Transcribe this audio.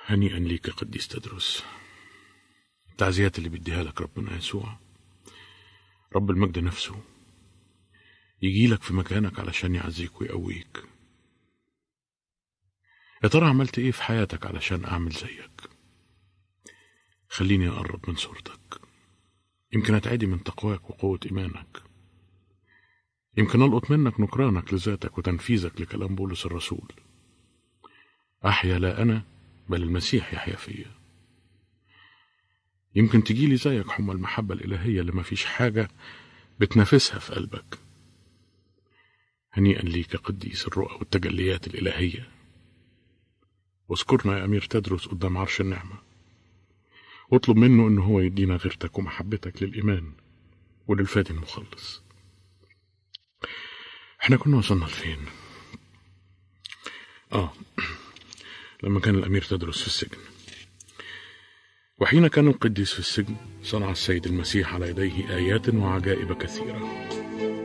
هنيئا ليك يا قديس تدرس التعزيات اللي بيديها لك ربنا يسوع رب المجد نفسه يجي لك في مكانك علشان يعزيك ويقويك يا ترى عملت ايه في حياتك علشان اعمل زيك خليني اقرب من صورتك يمكن اتعدي من تقواك وقوة ايمانك يمكن القط منك نكرانك لذاتك وتنفيذك لكلام بولس الرسول احيا لا انا بل المسيح يحيا فيا يمكن تجيلي زيك حمى المحبة الإلهية اللي مفيش حاجة بتنافسها في قلبك هنيئا ليك يا قديس الرؤى والتجليات الإلهية واذكرنا يا أمير تدرس قدام عرش النعمة واطلب منه إن هو يدينا غيرتك ومحبتك للإيمان وللفادي المخلص احنا كنا وصلنا لفين اه لما كان الأمير تدرس في السجن وحين كان القديس في السجن صنع السيد المسيح على يديه آيات وعجائب كثيرة